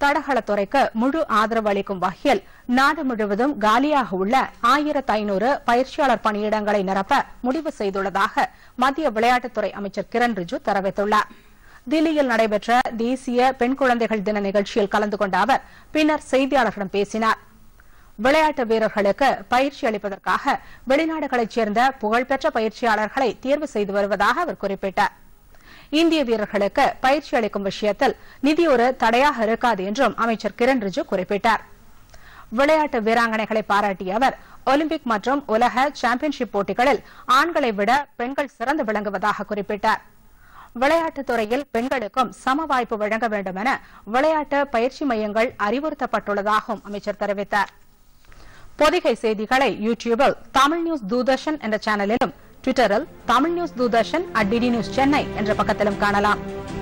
தடகளத்துறைக்கு முழு ஆதரவு அளிக்கும் வகையில் நாடு முழுவதும் காலியாக உள்ள ஆயிரத்து ஐநூறு பயிற்சியாளர் பணியிடங்களை நிரப்ப முடிவு செய்துள்ளதாக மத்திய விளையாட்டுத்துறை அமைச்சர் கிரண் ரிஜிஜு தெரிவித்துள்ளார் தில்லியில் நடைபெற்ற தேசிய பெண் குழந்தைகள் தின நிகழ்ச்சியில் கலந்து கொண்ட அவர் பின்னர் செய்தியாளர்களிடம் பேசினார் விளையாட்டு வீரர்களுக்கு பயிற்சி அளிப்பதற்காக வெளிநாடுகளைச் சேர்ந்த புகழ்பெற்ற பயிற்சியாளர்களை தேர்வு செய்து வருவதாக அவர் குறிப்பிட்டார் இந்திய வீரர்களுக்கு பயிற்சி அளிக்கும் விஷயத்தில் நிதி ஒரு தடையாக இருக்காது என்றும் அமைச்சர் கிரண் ரிஜிஜு குறிப்பிட்டார் விளையாட்டு வீராங்கனைகளை பாராட்டிய அவர் ஒலிம்பிக் மற்றும் உலக சாம்பியன்ஷிப் போட்டிகளில் ஆண்களை விட பெண்கள் சிறந்து விளங்குவதாக குறிப்பிட்டார் விளையாட்டுத் துறையில் பெண்களுக்கும் சம வாய்ப்பு வழங்க வேண்டும் என விளையாட்டு பயிற்சி மையங்கள் அறிவுறுத்தப்பட்டுள்ளதாகவும் அமைச்சர் தெரிவித்தார் பொதிகை செய்திகளை யூ டியூபில் தமிழ் நியூஸ் தூர்தர்ஷன் என்ற சேனலிலும் ட்விட்டரில் Tamil news Doordarshan at DD news Chennai என்ற பக்கத்திலும் காணலாம்